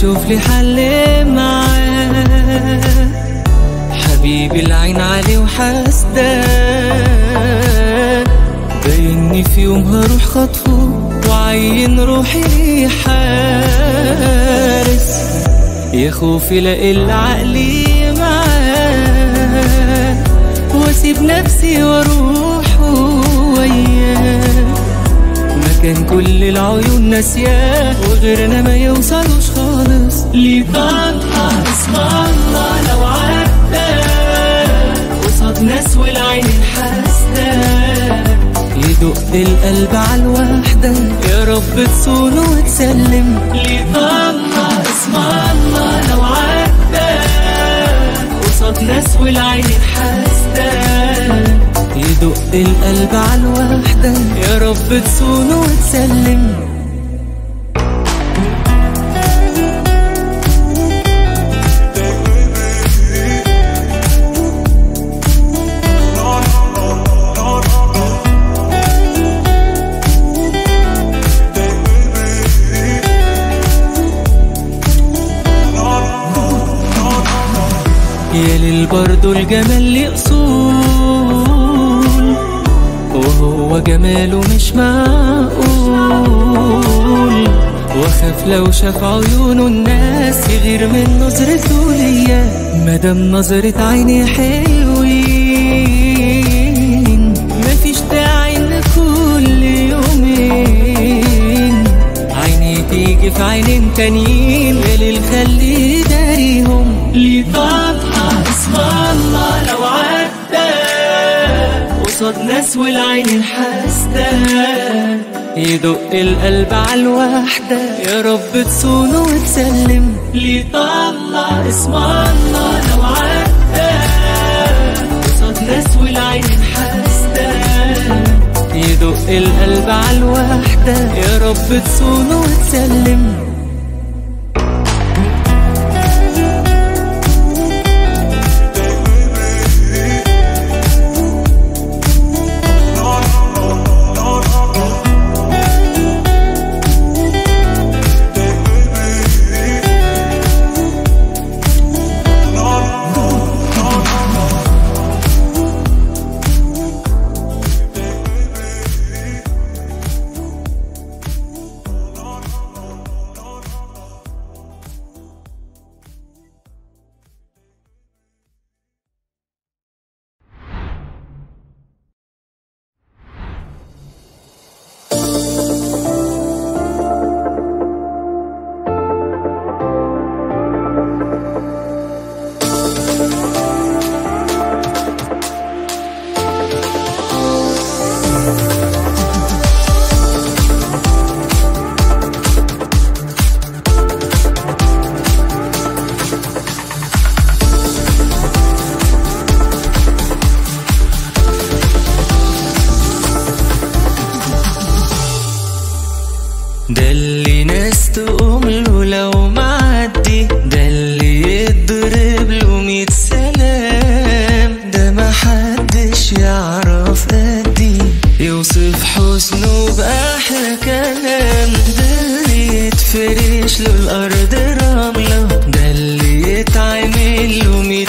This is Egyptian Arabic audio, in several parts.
اشوف لي حل معاه حبيبي العين عليه وحسدان بايني في يوم هروح خطفه وعين روحي ليه حارس يا خوفي لا إلا عقلي معاه واسيب نفسي واروح وياه مكان كل العيون ناسياه وغيرنا ما يوصلوش خالص ليه طلع اسم الله لو عدى قصاد ناس والعين الحاسدة يدق القلب على الوحدة يا رب تصون وتسلم ليه طلع اسم الله لو عدى قصاد ناس والعين الحاسدة يدق القلب على الوحدة يا رب تصون وتسلم يا ليل برضو الجمال ليه اصول وهو جماله مش معقول واخاف لو شاف عيونه الناس يغير من نظرته ليا مادام نظرة عيني حلوين مفيش داعي ان كل يومين عيني تيجي في عينين تانيين يا ليل خلي داريهم ليه طبعا اسم الله لو عدى قصاد ناس والعين الحاسدة يدق القلب على الوحدة يا رب تصون وتسلم ليه طلع اسم الله لو عدى قصاد ناس والعين الحاسدة يدق القلب على الوحدة يا رب تصون وتسلم ده اللي ناس تقوم له لو معدي ده اللي يضرب له ميت سلام ده محدش يعرف قدي يوصف حسنه بأحلى كلام ده اللي يتفرش له الأرض رملة ده اللي يتعمل له ميت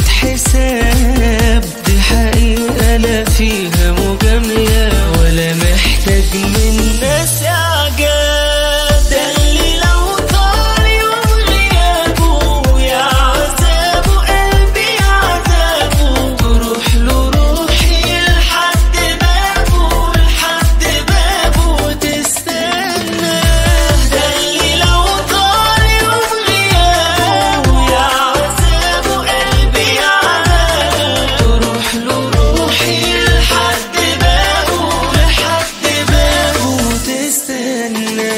حساب دي حقيقة لا فيها مجاملة ولا محتاج من ناس إعجاب ده اللي لو طال يوم غيابه يا عذابه قلبي عذابه تروح له روحي لحد بابه لحد بابه تستنى ده اللي لو طال يوم غيابه يا عذابه قلبي عذابه تروح له روحي لحد بابه لحد بابه تستنى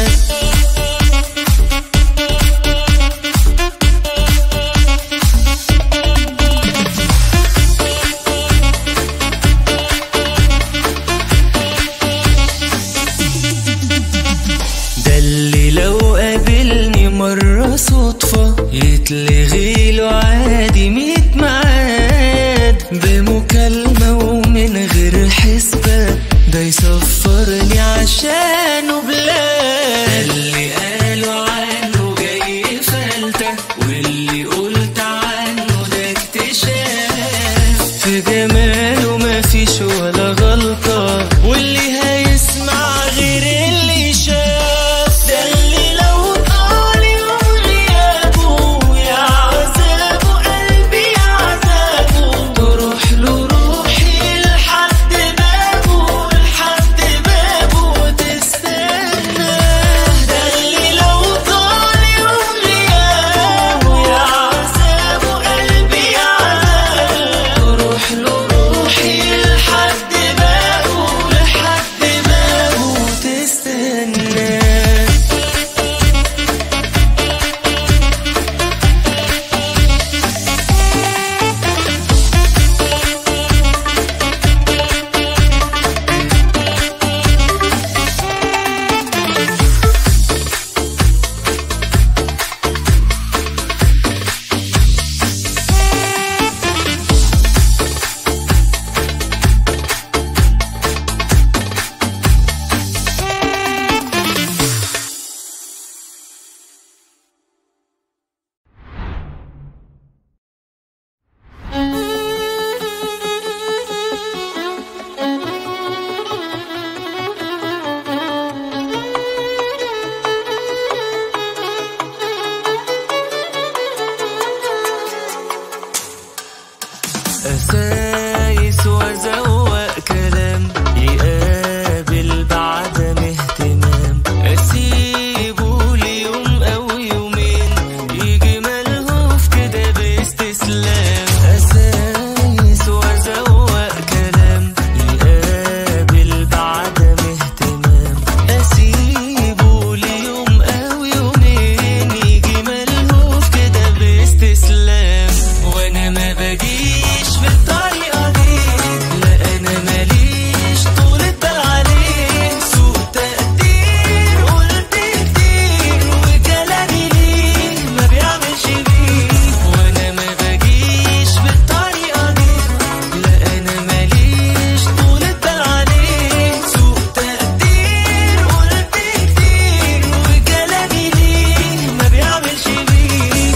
ده اللي لو قابلني مرة صدفة يتلغي له عادي ميت ميعاد بمكالمة ومن غير حسبة ده يسفرني عشانه بلاد ده اللي قالوا عنه جاي فات أسايس وأزوق كلام يقابل بعدم اهتمام أسيبه ليوم أو يومين يجي ملهوف كده باستسلام أسايس وأزوق كلام يقابل بعدم اهتمام أسيبه ليوم أو يومين يجي ملهوف كده باستسلام وأنا ما بجيش بالطريقة دي لا أنا ماليش طول البال عليه سوء تقدير قلت كتير وكلامي ليه ما بيعملش بيه وأنا ما بجيش بالطريقة دي لا أنا ماليش طول البال عليه سوء تقدير قلت كتير وكلامي ليه ما بيعملش بيه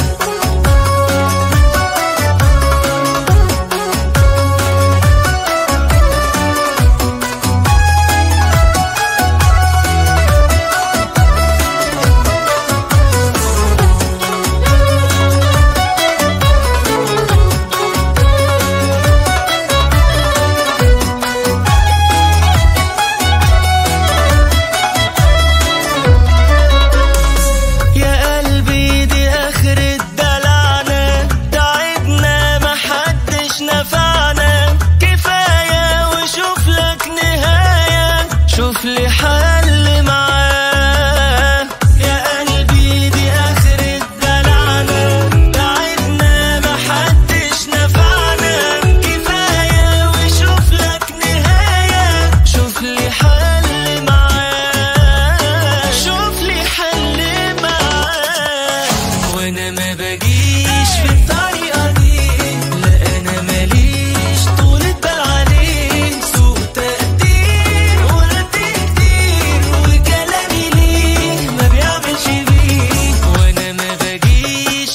يا قلبي دي آخر الدلعنا تعبنا محدش نفعنا كفاية وشوف لك نهاية شوف لي حل معاه يا قلبي دي آخر الدلعنا تعبنا محدش نفعنا كفاية وشوف لك نهاية شوف لي حل معاه شوف لي حل معاه وانا ما بجيش بالطريقة دي لا انا ماليش طول البال عليه سوء تقدير قلت كتير وكلامي ليه ما بيعملش بيه وانا ما بجيش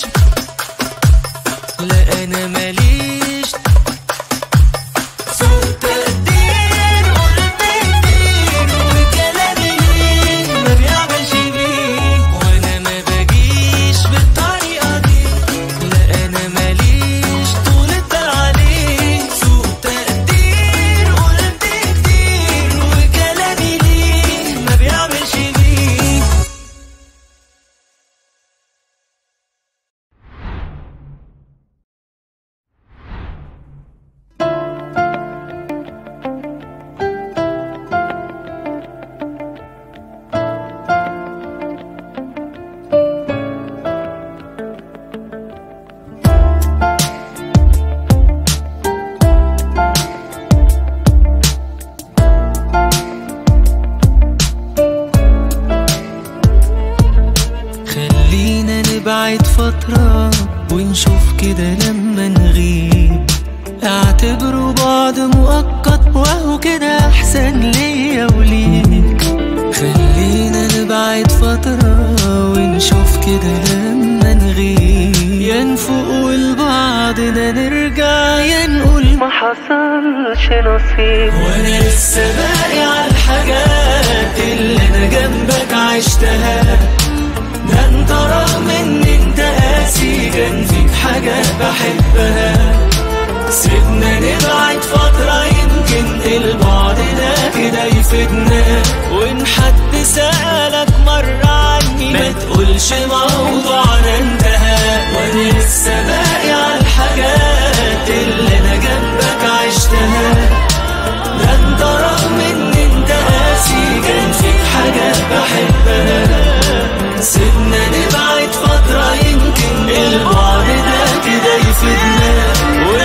لا انا ماليش سوء تقدير قلت كتير وكلامي ليه ما بيعملش بيه وانا ما بجيش بالطريقة دي لا انا ماليش طول البال عليه سوء تقدير قلت كتير وكلامي ليه ما بيعملش بيه خلينا نبعد فترة ونشوف كده لما نغيب اعتبره بعد مؤقت وهو كده احسن ليا وليك خلينا نبعد فترة ونشوف كده لما نغيب يا نفوق لبعضنا نرجع يا نقول ما حصلش نصيب وانا لسه باقي على الحاجات اللي انا جنبك عشتها ده انت رغم ان انت قاسي كان فيك حاجة بحبها سيبنا نبعد فترة يمكن البعد ده كده يفيدنا وان حد سألك مرة عني ما تقولش موضوعنا انتهى وانا لسه باقي على الحاجات اللي انا جنبك عشتها ده انت رغم ان انت قاسي كان فيك حاجة بحبها سيبنا نبعد فترة يمكن البعد ده كده يفيدنا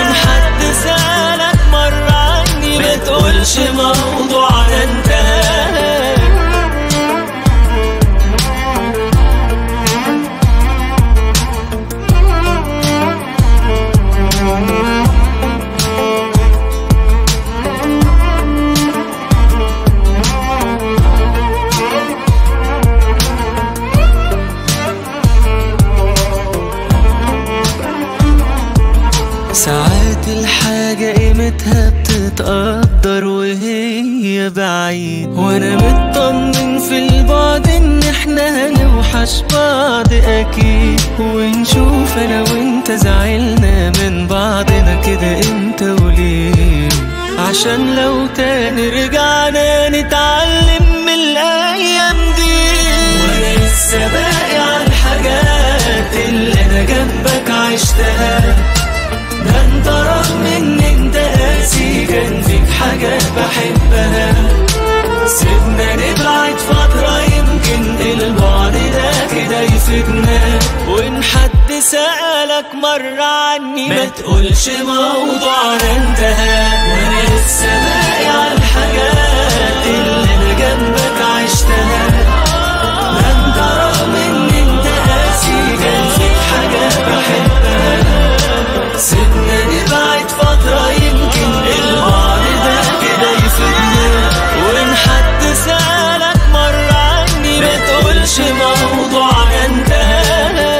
الحاجة قيمتها بتتقدر وهي بعيد وانا مطمن في البعد ان احنا هنوحش بعض اكيد ونشوف انا وانت زعلنا من بعضنا كده امتى وليه عشان لو تاني رجعنا نتعلم من الايام دي وانا لسه باقي على الحاجات اللي انا جنبك عشتها ده انت رغم ان انت قاسي كان فيك حاجات بحبها سيبنا نبعد فترة يمكن البعد ده كده يفيدنا وان حد سألك مرة عني ما تقولش موضوعنا انتهى وانا لسه باقي على الحاجات اللي انا جنبك عشتها ده انت رغم ان انت قاسي كان فيك حاجات بحبها سيبنا نبعد فترة يمكن البعد ده كده يفيدنا وإن حد سألك مرة عني ما تقولش موضوعنا انتهى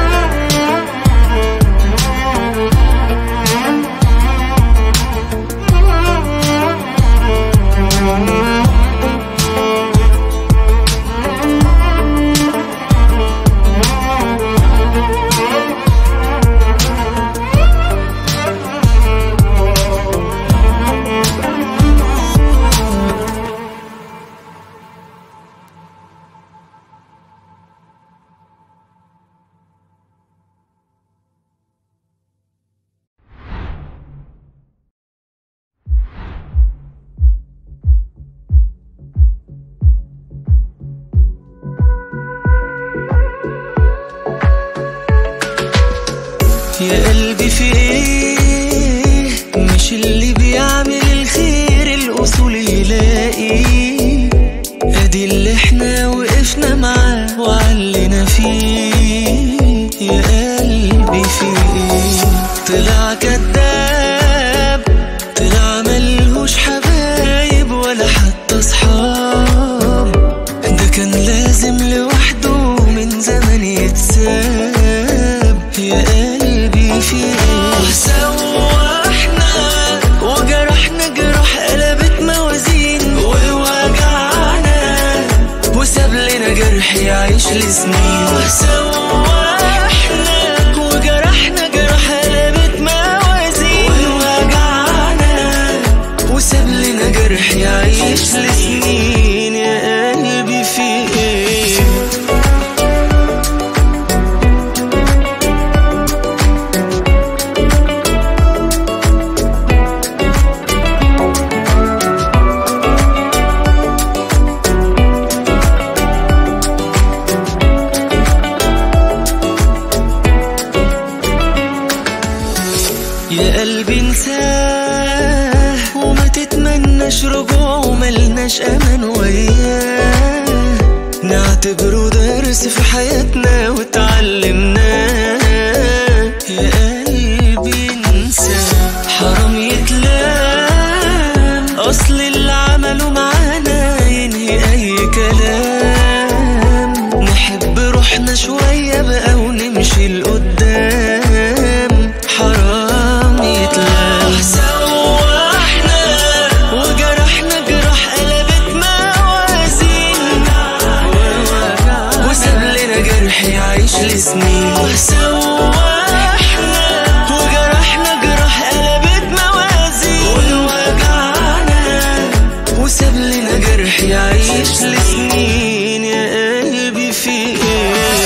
يا قلبي في ايه مش اللي بيعمل الخير الاصول يلاقي ادي اللي احنا وقفنا معاه وعلنا فيه يا قلبي في ايه طلع كداب طلع ملهوش حبايب ولا حتى اصحاب ده كان لازم لوحده من زمن يتساب يا قلبي في ايه سوحنا وجرحنا جرح قلبت موازين ووجعنا وساب لنا جرح يعيش لسنين سوحنا وجرحنا جرح قلبت موازين ووجعنا وساب لنا جرح يعيش لسنين يا قلبي في ايه يا قلبي انساه وما تتمناش رجوع وملناش امان وياه نعتبره درس في حياتنا وتعلمناه يا قلبي انساه حرام يتلام اصل اللي عمله معانا ينهي اي كلام نحب روحنا شوية بقى ونمشي لقدام حرام يتلام سوحنا وجرحنا جرح قلبت موازين وساب لنا جرح يعيش لسنين سوحنا وجرحنا جرح قلبت موازين ووجعنا وساب لنا جرح يعيش لسنين يا قلبي في ايه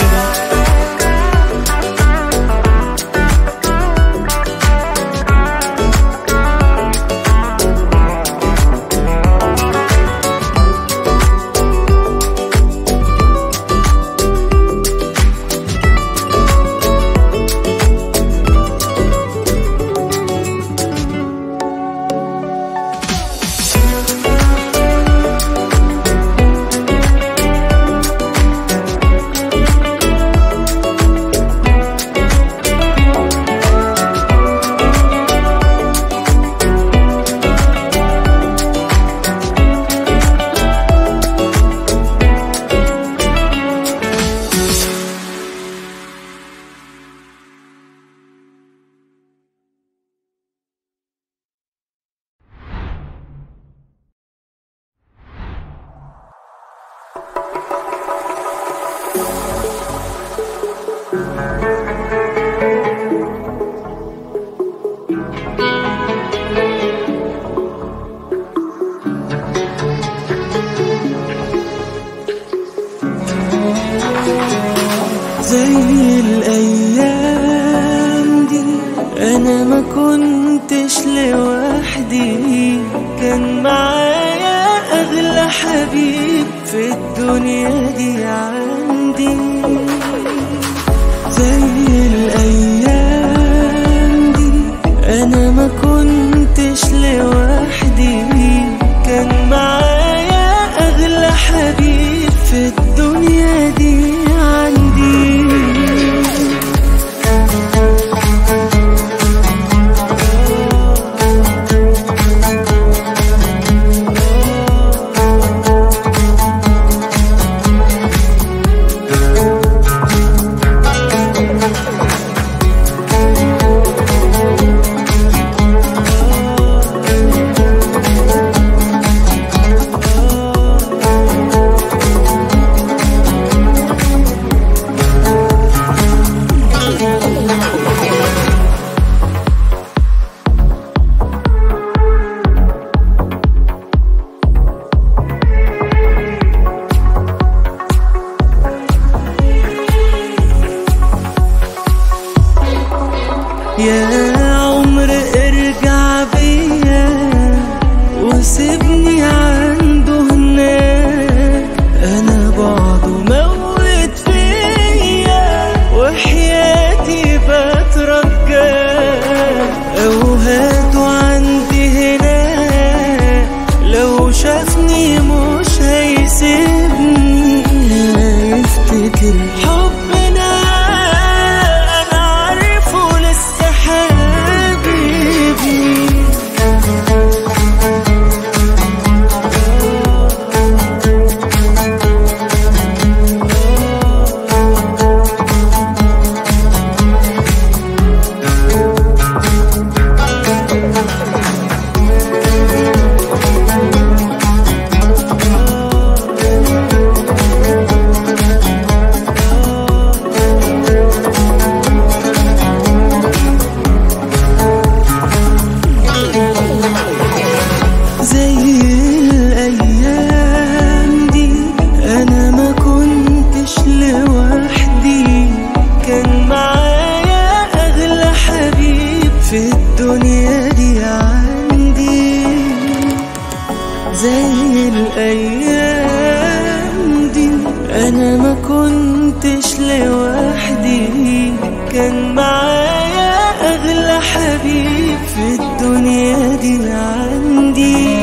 كنتش لوحدي كان معايا اغلى حبيب في الدنيا دي عندي زي الايام دي انا ما كنتش لوحدي كان معايا اغلى حبيب في الدنيا دي عندي يا عمر ارجع بيا وسيبني عنده هناك انا بعده موت فيا وحياتي بترجاك او هاته عندي هناك لو شافني مش هيسيبني هيفتكر حبنا انا عارفه لسه حبيبي زي الايام دي انا ما كنتش لوحدي كان معايا اغلى حبيب في الدنيا دي عندي زي الايام دي انا ما كنتش لوحدي كان معايا اغلى حبيب في الدنيا دي عندي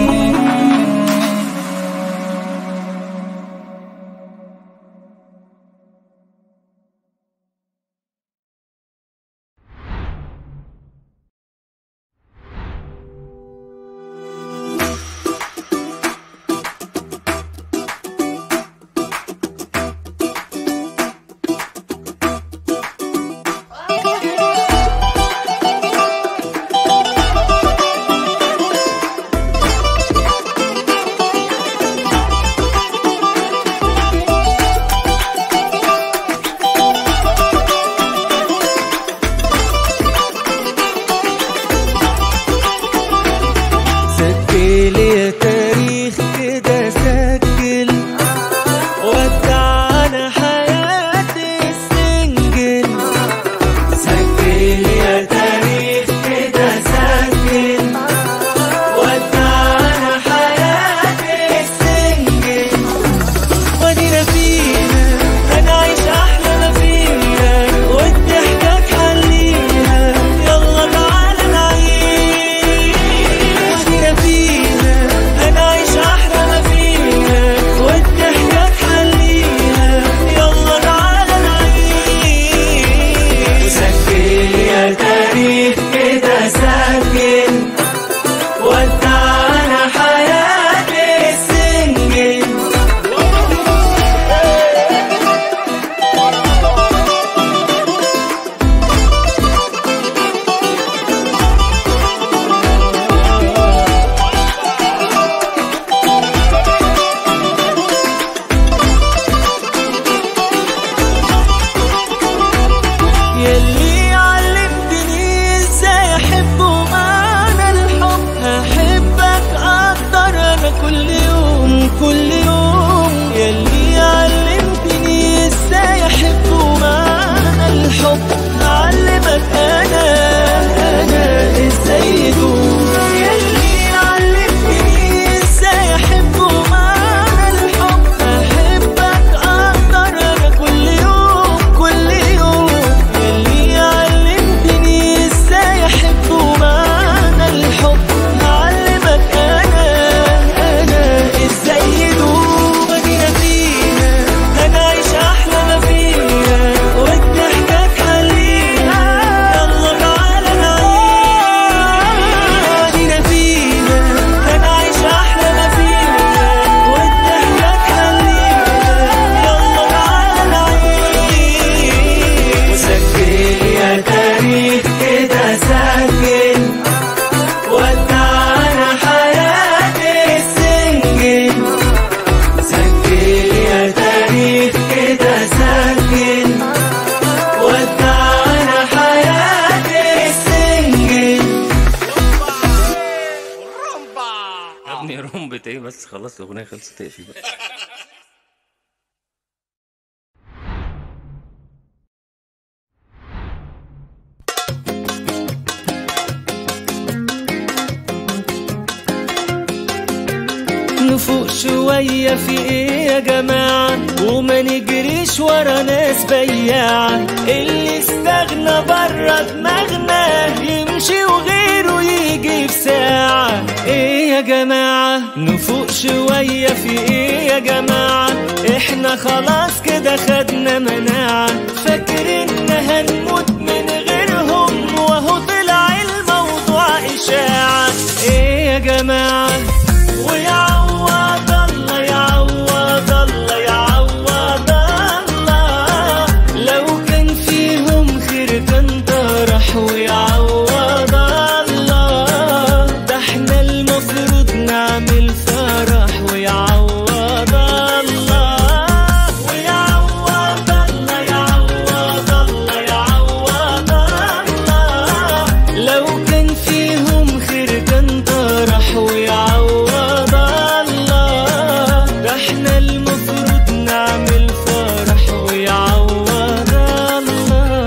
بومبة ايه بس خلاص الاغنيه خلصت تقفي بقى نفوق شوية في ايه يا جماعة وما نجريش ورا ناس بياعة اللي استغنى برا دماغنا يمشي وغيره يجي في ساعة ايه يا جماعة نفوق شوية في ايه يا جماعة احنا خلاص كده خدنا مناعة فاكرين هنموت من غيرهم وهو طلع الموضوع إشاعة ايه يا جماعة ويعوض الله يعوض الله يعوض الله لو كان فيهم خير كان طرح ويعوض الله ده احنا المفروض نعمل فرح ويعوض الله ويعوض الله يعوض الله يعوض الله لو كان فيهم خير كان طرح ويعوض الله ده احنا المفروض نعمل فرح ويعوض الله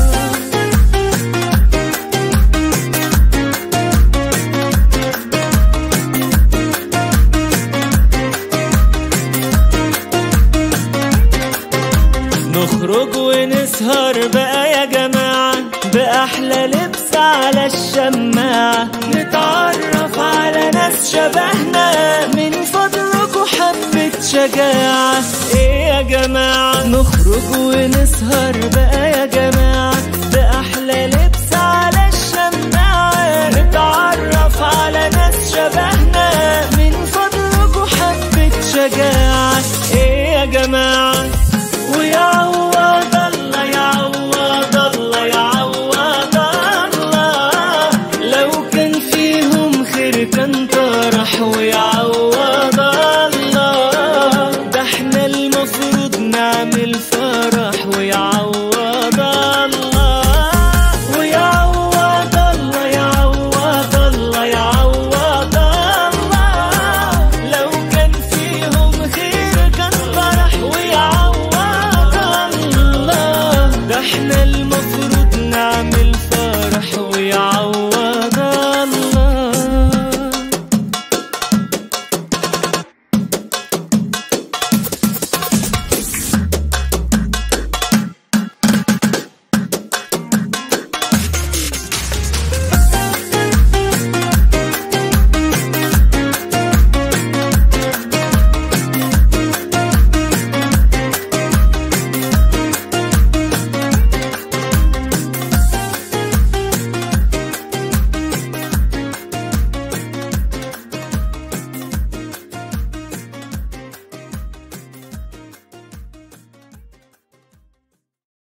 نخرج ونسهر بقى يا جماعة بأحلى لبس على الشماعة نتعرف على ناس شبهنا من فضلكوا حبة شجاعة ايه يا جماعة نخرج ونسهر بقى يا